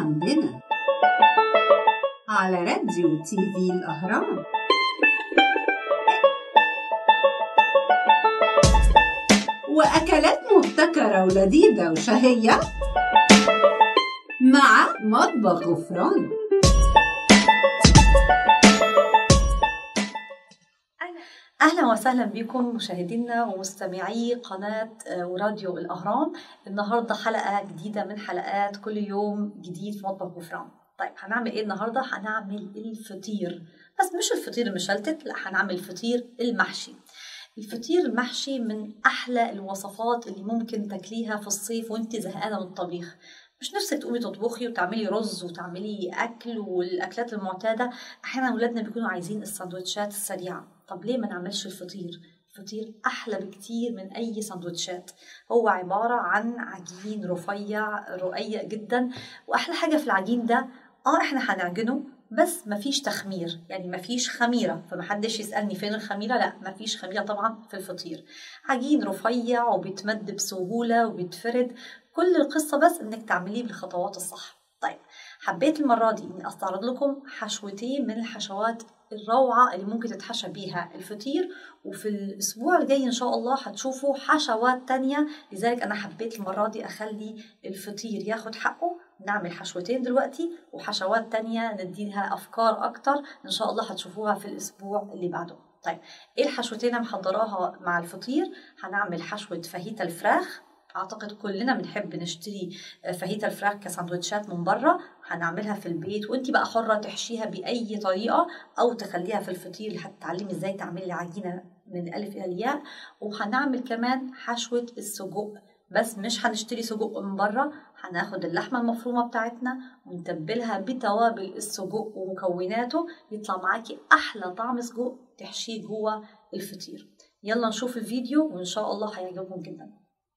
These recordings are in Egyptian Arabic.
عندنا على راديو تي في الأهرام وأكلات مبتكرة ولذيذة وشهية مع مطبخ غفران اهلا وسهلا بكم مشاهدينا ومستمعي قناه وراديو الاهرام النهارده حلقه جديده من حلقات كل يوم جديد في مطبخ غفران طيب هنعمل ايه النهارده هنعمل الفطير بس مش الفطير المشلتت لا هنعمل الفطير المحشي الفطير المحشي من احلى الوصفات اللي ممكن تاكليها في الصيف وانت زهقانه من الطبيخ مش نفسك تقومي تطبخي وتعملي رز وتعملي اكل والاكلات المعتاده احيانا اولادنا بيكونوا عايزين السندوتشات السريعه طب ليه ما نعملش الفطير الفطير احلى بكتير من اي سندوتشات هو عباره عن عجين رفيع رقيق جدا واحلى حاجه في العجين ده اه احنا هنعجنه بس مفيش تخمير يعني مفيش خميره فمحدش يسالني فين الخميره لا مفيش خميره طبعا في الفطير عجين رفيع وبيتمد بسهوله وبيتفرد كل القصه بس انك تعمليه بالخطوات الصح طيب حبيت المره دي اني استعرض لكم حشوتين من الحشوات الروعة اللي ممكن تتحشى بيها الفطير وفي الأسبوع الجاي إن شاء الله هتشوفوا حشوات تانية لذلك أنا حبيت المرة دي أخلي الفطير ياخد حقه نعمل حشوتين دلوقتي وحشوات تانية نديها أفكار أكتر إن شاء الله هتشوفوها في الأسبوع اللي بعده طيب إيه الحشوتين اللي محضراها مع الفطير هنعمل حشوة فاهيتا الفراخ اعتقد كلنا بنحب نشتري فاهيتا الفراخ كساندوتشات من بره هنعملها في البيت وانت بقى حره تحشيها باي طريقه او تخليها في الفطير هتتعلمي ازاي تعملي عجينه من الالف الى الياء وهنعمل كمان حشوه السجق بس مش هنشتري سجق من بره هناخد اللحمة المفرومة بتاعتنا ونتبلها بتوابل السجق ومكوناته يطلع معاكي أحلى طعم سجق تحشيه جوه الفطير يلا نشوف الفيديو وإن شاء الله هيعجبكم جدا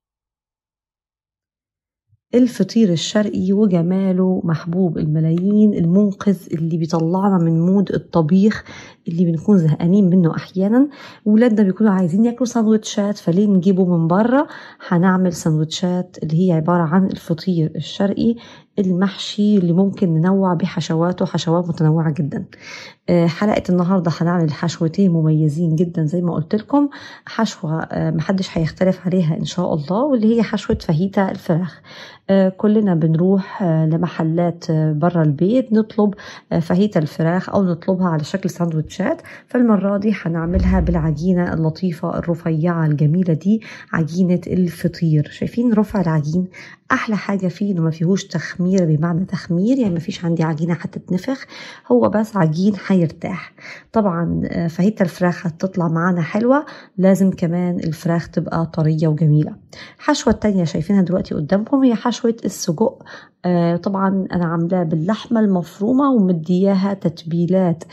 الفطير الشرقي وجماله محبوب الملايين المنقذ اللي بيطلعنا من مود الطبيخ اللي بنكون زهقانين منه احيانا ولادنا بيكونوا عايزين ياكلوا سندوتشات فليه نجيبه من بره هنعمل سندوتشات اللي هي عباره عن الفطير الشرقي المحشي اللي ممكن ننوع بحشواته حشوات متنوعة جدا حلقة النهاردة هنعمل حشوتين مميزين جدا زي ما قلت لكم حشوة محدش هيختلف عليها إن شاء الله واللي هي حشوة فاهيتا الفراخ كلنا بنروح لمحلات برا البيت نطلب فاهيتا الفراخ أو نطلبها على شكل ساندوتشات فالمرة دي هنعملها بالعجينة اللطيفة الرفيعة الجميلة دي عجينة الفطير شايفين رفع العجين أحلى حاجة فيه إنه ما فيهوش تخمير بمعنى تخمير يعني ما فيش عندي عجينة هتتنفخ هو بس عجين هيرتاح طبعا فاهيتا الفراخ هتطلع معانا حلوة لازم كمان الفراخ تبقى طرية وجميلة الحشوة التانية شايفينها دلوقتي قدامكم هي حشوة السجق آه طبعا انا عاملاه باللحمه المفرومه ومدياها تتبيلات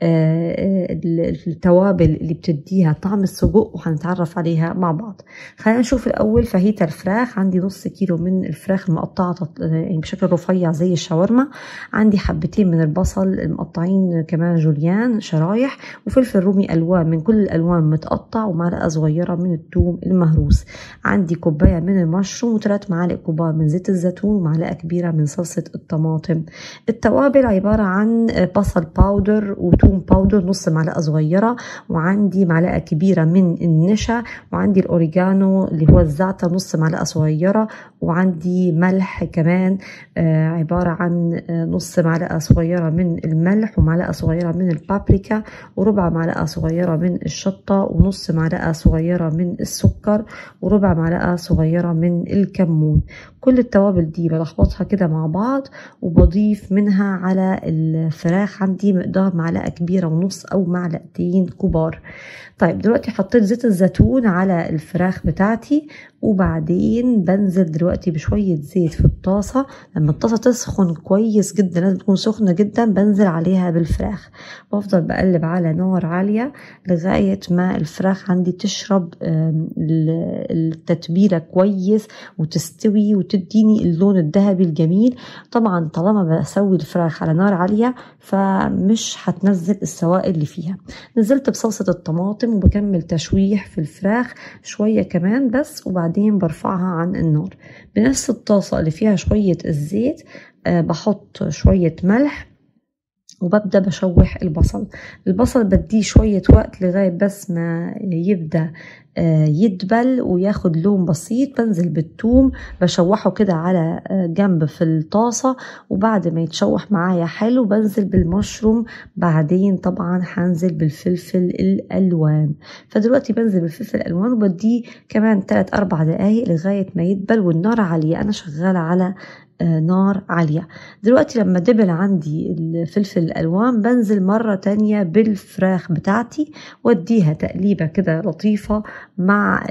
آه التوابل اللي بتديها طعم السجق وهنتعرف عليها مع بعض خلينا نشوف الاول فاهيتا الفراخ عندي نص كيلو من الفراخ المقطعه يعني بشكل رفيع زي الشاورما عندي حبتين من البصل المقطعين كمان جوليان شرايح وفلفل رومي الوان من كل الالوان متقطع ومعلقه صغيره من الثوم المهروس عندي كوبايه من المشروم وثلاث معالق كبار من زيت الزيتون ومعلقه كبيره من صلصة الطماطم التوابل عبارة عن بصل باودر وتوم باودر نص معلقة صغيرة وعندي معلقة كبيرة من النشا وعندي الأوريجانو اللي هو الزعتر نص معلقة صغيرة وعندي ملح كمان عبارة عن نص معلقة صغيرة من الملح ومعلقة صغيرة من البابريكا وربع معلقة صغيرة من الشطة ونص معلقة صغيرة من السكر وربع معلقة صغيرة من الكمون كل التوابل دي بلخبطها كده مع بعض وبضيف منها على الفراخ عندي مقدار معلقة كبيرة ونص أو معلقتين كبار طيب دلوقتي حطيت زيت الزيتون على الفراخ بتاعتي وبعدين بنزل دلوقتي بشوية زيت في الطاسة لما الطاسة تسخن كويس جدا لازم تكون سخنة جدا بنزل عليها بالفراخ بفضل بقلب على نار عالية لغاية ما الفراخ عندي تشرب التتبيلة كويس وتستوي وتديني اللون الذهبي الجميل طبعا طالما بسوي الفراخ على نار عالية فمش هتنزل السوائل اللي فيها نزلت بصلصة الطماطم وبكمل تشويح في الفراخ شوية كمان بس وبعدين برفعها عن النار بنفس الطاسة اللي فيها شوية الزيت آه بحط شوية ملح وببدأ بشوح البصل البصل بديه شوية وقت لغاية بس ما يبدأ يدبل وياخد لون بسيط بنزل بالثوم بشوحه كده على جنب في الطاسة وبعد ما يتشوح معايا حلو بنزل بالمشروم بعدين طبعا هنزل بالفلفل الألوان فدلوقتي بنزل بالفلفل الألوان وبديه كمان 3 4 دقايق لغاية ما يدبل والنار عالية أنا شغالة على نار عالية دلوقتي لما دبل عندي الفلفل الألوان بنزل مرة تانية بالفراخ بتاعتي واديها تقليبة كده لطيفة مع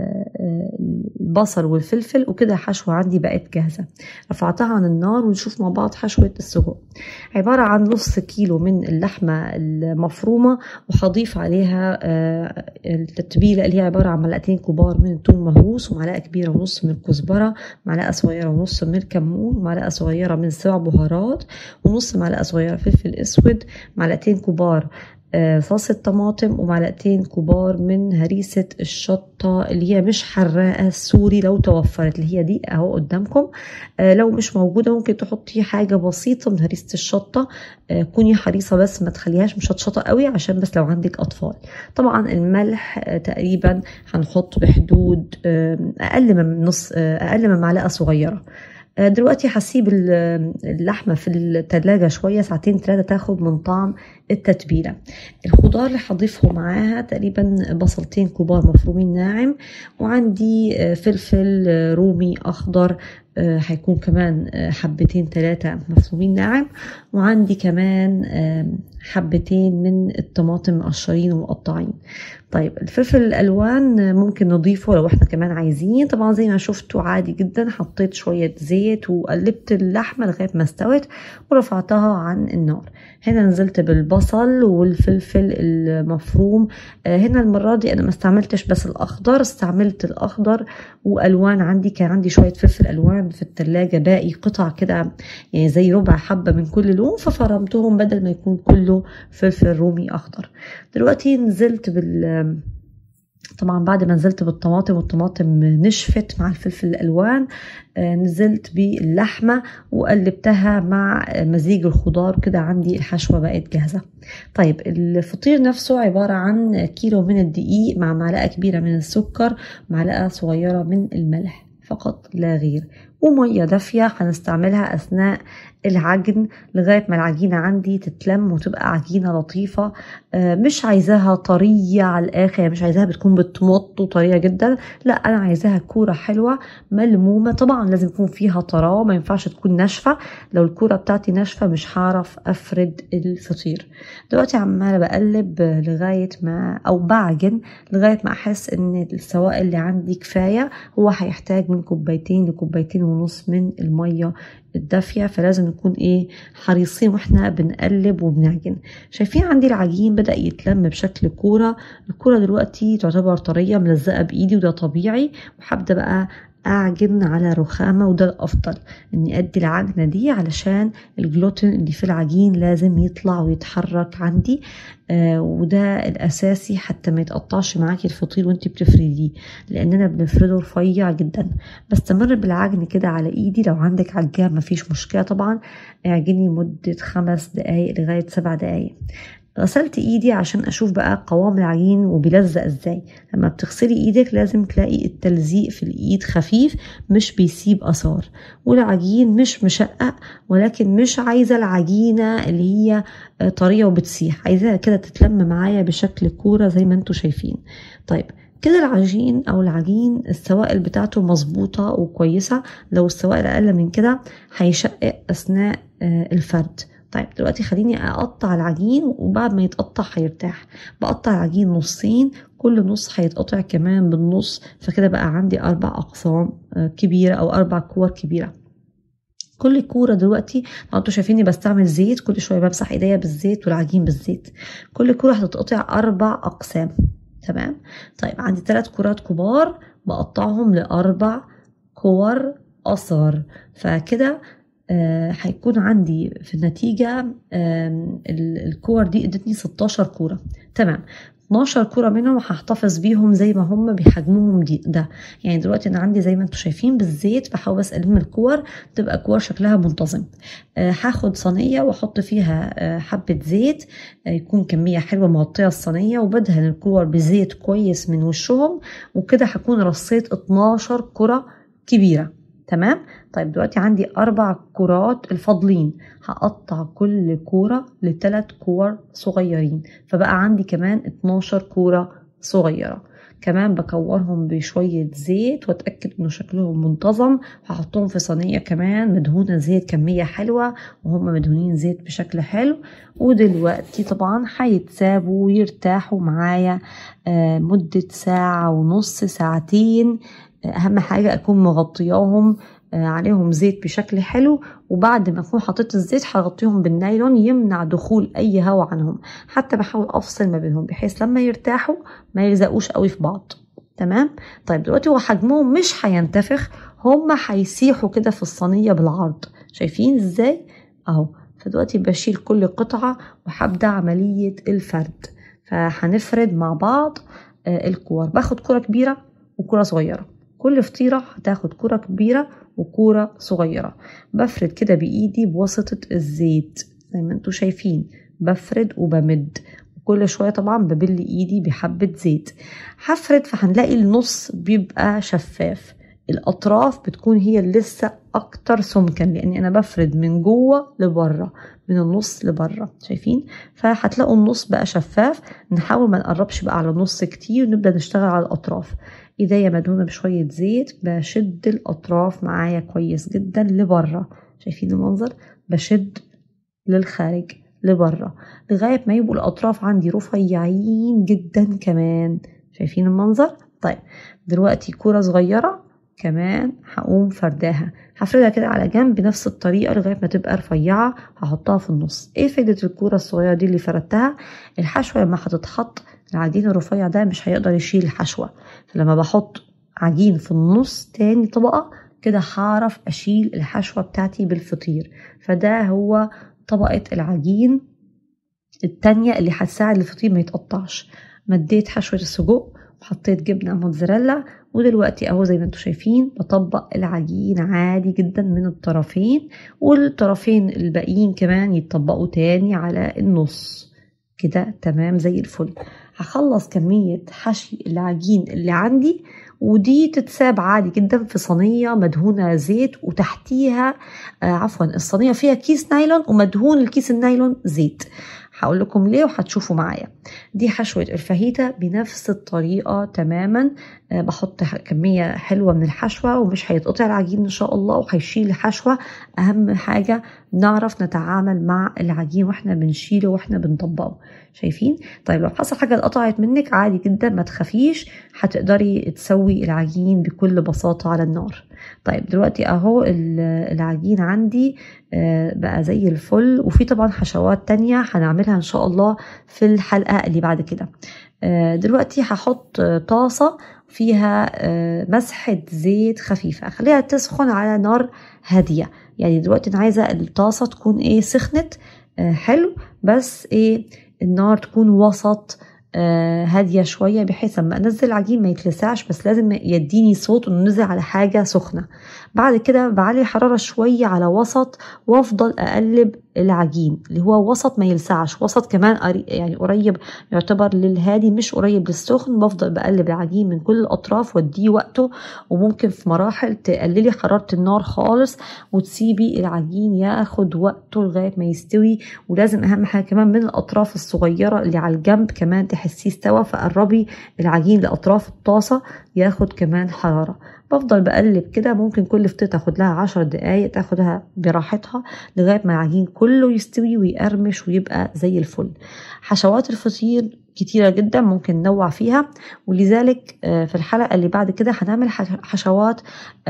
البصل والفلفل وكده حشوة عندي بقت جاهزة رفعتها عن النار ونشوف مع بعض حشوة السجق عبارة عن نص كيلو من اللحمة المفرومة وهضيف عليها التتبيلة اللي هي عبارة عن معلقتين كبار من الثوم مهروس ومعلقة كبيرة ونص من الكزبرة معلقة صغيرة ونص من الكمون ومعلقة صغيرة من سبع بهارات ونص معلقة صغيرة فلفل أسود معلقتين كبار صلصة طماطم ومعلقتين كبار من هريسة الشطة اللي هي مش حراقة السوري لو توفرت اللي هي دي اهو قدامكم لو مش موجودة ممكن تحطي حاجة بسيطة من هريسة الشطة كوني حريصة بس ما تخليهاش مشطشطة قوي عشان بس لو عندك أطفال طبعا الملح تقريبا هنحط بحدود أقل من نص أقل من معلقة صغيرة دلوقتي هسيب اللحمة في التلاجة شوية ساعتين ثلاثة تاخد من طعم التتبيلة الخضار اللي هضيفه معاها تقريبا بصلتين كبار مفرومين ناعم وعندي فلفل رومي أخضر هيكون كمان حبتين ثلاثة مفرومين ناعم وعندي كمان حبتين من الطماطم مقشرين ومقطعين طيب الفلفل الالوان ممكن نضيفه لو احنا كمان عايزين طبعا زي ما شفتوا عادي جدا حطيت شويه زيت وقلبت اللحمه لغايه ما استوت ورفعتها عن النار هنا نزلت بالبصل والفلفل المفروم هنا المره دي انا ما استعملتش بس الاخضر استعملت الاخضر والوان عندي كان عندي شويه فلفل الوان في التلاجة باقي قطع كده يعني زي ربع حبه من كل لون ففرمتهم بدل ما يكون كله فلفل رومي اخضر دلوقتي نزلت بال طبعا بعد ما نزلت بالطماطم والطماطم نشفت مع الفلفل الالوان نزلت باللحمه وقلبتها مع مزيج الخضار كده عندي الحشوه بقت جاهزه طيب الفطير نفسه عباره عن كيلو من الدقيق مع معلقه كبيره من السكر معلقه صغيره من الملح فقط لا غير ومية دافية هنستعملها أثناء العجن لغاية ما العجينة عندي تتلم وتبقى عجينة لطيفة مش عايزاها طرية على الآخر مش عايزاها بتكون بتمط وطرية جدا لا أنا عايزاها كورة حلوة ملمومة طبعا لازم يكون فيها طراوة ما ينفعش تكون ناشفة لو الكورة بتاعتي ناشفة مش هعرف أفرد الفطير دلوقتي عمالة بقلب لغاية ما أو بعجن لغاية ما أحس إن السوائل اللي عندي كفاية هو هيحتاج من كوبايتين لكوبايتين ونص من المية الدافية فلازم نكون ايه حريصين واحنا بنقلب وبنعجن شايفين عندي العجين بدأ يتلم بشكل كورة الكورة دلوقتي تعتبر طرية ملزقة بإيدي وده طبيعي وهبدأ بقى اعجن على رخامه وده الافضل اني ادي العجنه دي علشان الجلوتين اللي في العجين لازم يطلع ويتحرك عندي آه وده الاساسي حتى ما يتقطعش معاكي الفطير وانت بتفرديه لاننا بنفرده رفيع جدا بستمر بالعجن كده على ايدي لو عندك عجان مفيش مشكله طبعا اعجني مده خمس دقايق لغايه سبع دقايق غسلت ايدي عشان اشوف بقى قوام العجين وبيلزق ازاي لما بتغسلي ايدك لازم تلاقي التلزيق في الايد خفيف مش بيسيب اثار والعجين مش مشقق ولكن مش عايزه العجينه اللي هي طريه وبتسيح عايزاها كده تتلم معايا بشكل كوره زي ما انتم شايفين طيب كده العجين او العجين السوائل بتاعته مظبوطه وكويسه لو السوائل اقل من كده هيشقق اثناء الفرد طيب دلوقتي خليني اقطع العجين وبعد ما يتقطع هيرتاح بقطع العجين نصين كل نص هيتقطع كمان بالنص فكده بقى عندي اربع اقسام كبيره او اربع كور كبيره كل كوره دلوقتي انتوا شايفيني بستعمل زيت كل شويه بمسح ايديا بالزيت والعجين بالزيت كل كوره هتتقطع اربع اقسام تمام طيب عندي ثلاث كرات كبار بقطعهم لاربع كور اصغر فكده آه هيكون عندي في النتيجة آه الكور دي ادتني 16 كورة تمام 12 كوره منهم هحتفظ بيهم زي ما هم بحجمهم دي ده يعني دلوقتي انا عندي زي ما انتم شايفين بالزيت بحاول بس الم الكور تبقى كور شكلها منتظم آه هاخد صينيه واحط فيها آه حبه زيت آه يكون كميه حلوه مغطيه الصينيه وبدهن الكور بزيت كويس من وشهم وكده هكون رصيت 12 كره كبيره تمام طيب دلوقتي عندي أربع كرات الفاضلين هقطع كل كورة لثلاث كور صغيرين فبقى عندي كمان 12 كورة صغيرة كمان بكورهم بشوية زيت واتأكد انه شكلهم منتظم هحطهم في صينية كمان مدهونة زيت كمية حلوة وهم مدهونين زيت بشكل حلو ودلوقتي طبعا هيتسابوا ويرتاحوا معايا مدة ساعة ونص ساعتين اهم حاجه اكون مغطياهم عليهم زيت بشكل حلو وبعد ما اكون حطيت الزيت هغطيهم بالنايلون يمنع دخول اي هواء عنهم حتى بحاول افصل ما بينهم بحيث لما يرتاحوا ما يلزقوش قوي في بعض تمام طيب دلوقتي هو حجمهم مش هينتفخ هما هيسيحوا كده في الصينيه بالعرض شايفين ازاي اهو فدلوقتي بشيل كل قطعه وهبدا عمليه الفرد فهنفرد مع بعض الكور باخد كره كبيره وكره صغيره كل فطيرة هتاخد كرة كبيرة وكورة صغيرة بفرد كده بإيدي بواسطة الزيت زي ما انتوا شايفين بفرد وبمد وكل شوية طبعا ببل إيدي بحبة زيت هفرد فهنلاقي النص بيبقى شفاف الأطراف بتكون هي لسه أكتر سمكا لأن أنا بفرد من جوه لبره من النص لبره شايفين فهتلاقوا النص بقى شفاف نحاول ما نقربش بقى على النص كتير ونبدأ نشتغل على الأطراف ايديا مدهونه بشويه زيت بشد الاطراف معايا كويس جدا لبره شايفين المنظر بشد للخارج لبره لغايه ما يبقوا الاطراف عندي رفيعين جدا كمان شايفين المنظر طيب دلوقتي كوره صغيره كمان هقوم فرداها هفردها كده على جنب بنفس الطريقة لغاية ما تبقى رفيعة هحطها في النص ايه فايدة الكورة الصغيرة دي اللي فردتها الحشوة لما هتتحط العجين الرفيع ده مش هيقدر يشيل الحشوة فلما بحط عجين في النص تاني طبقة كده هعرف أشيل الحشوة بتاعتي بالفطير فده هو طبقة العجين التانية اللي هتساعد الفطير ما يتقطعش مديت حشوة السجق وحطيت جبنة موتزاريلا ودلوقتي اهو زي ما انتم شايفين بطبق العجين عادي جدا من الطرفين والطرفين الباقيين كمان يتطبقوا تاني على النص كده تمام زي الفل هخلص كمية حشي العجين اللي عندي ودي تتساب عادي جدا في صينية مدهونة زيت وتحتيها آه عفوا الصينية فيها كيس نايلون ومدهون الكيس النايلون زيت هقول لكم ليه وهتشوفوا معايا دي حشوة الفاهيتا بنفس الطريقة تماما أه بحط كمية حلوة من الحشوة ومش هيتقطع العجين إن شاء الله وهيشيل الحشوة أهم حاجة نعرف نتعامل مع العجين واحنا بنشيله واحنا بنطبقه شايفين طيب لو حصل حاجة اتقطعت منك عادي جدا ما تخافيش هتقدري تسوي العجين بكل بساطة على النار طيب دلوقتي اهو العجين عندي بقى زي الفل وفي طبعا حشوات تانية هنعملها ان شاء الله في الحلقة اللي بعد كده دلوقتي هحط طاسة فيها مسحة زيت خفيفة اخليها تسخن على نار هادية يعني دلوقتي انا عايزة الطاسة تكون ايه سخنت حلو بس ايه النار تكون وسط آه هادية شوية بحيث لما انزل العجين ما يتلسعش بس لازم يديني صوت انه نزل على حاجة سخنة بعد كده بعلي الحرارة شوية على وسط وافضل اقلب العجين اللي هو وسط ما يلسعش وسط كمان يعني قريب يعتبر للهادي مش قريب للسخن بفضل بقلب العجين من كل الاطراف واديه وقته وممكن في مراحل تقللي حرارة النار خالص وتسيبي العجين ياخد وقته لغاية ما يستوي ولازم اهم حاجة كمان من الاطراف الصغيرة اللي على الجنب كمان تحسيه استوى فقربي العجين لاطراف الطاسة ياخد كمان حرارة بفضل بقلب كده ممكن كل فترة تاخد لها عشر دقايق تاخدها براحتها لغاية ما العجين كله يستوي ويقرمش ويبقى زي الفل حشوات الفطير كتيرة جدا ممكن ننوع فيها ولذلك في الحلقة اللي بعد كده هنعمل حشوات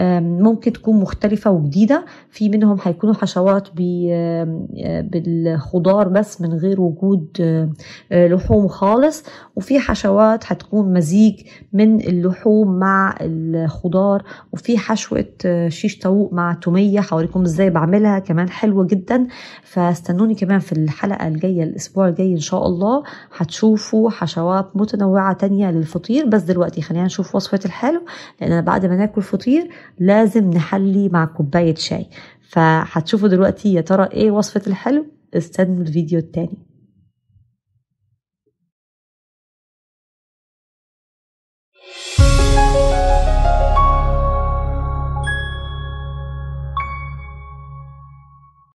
ممكن تكون مختلفة وجديدة في منهم هيكونوا حشوات بالخضار بس من غير وجود لحوم خالص وفي حشوات هتكون مزيج من اللحوم مع الخضار وفي حشوة شيش طاووق مع تومية هوريكم ازاي بعملها كمان حلوة جدا فاستنوني كمان في الحلقة الجاية الأسبوع الجاي إن شاء الله هتشوفوا هتشوفوا حشوات متنوعة تانية للفطير بس دلوقتي خلينا نشوف وصفة الحلو لأن بعد ما ناكل فطير لازم نحلي مع كوباية شاي فهتشوفوا دلوقتي يا ترى ايه وصفة الحلو استنوا الفيديو التاني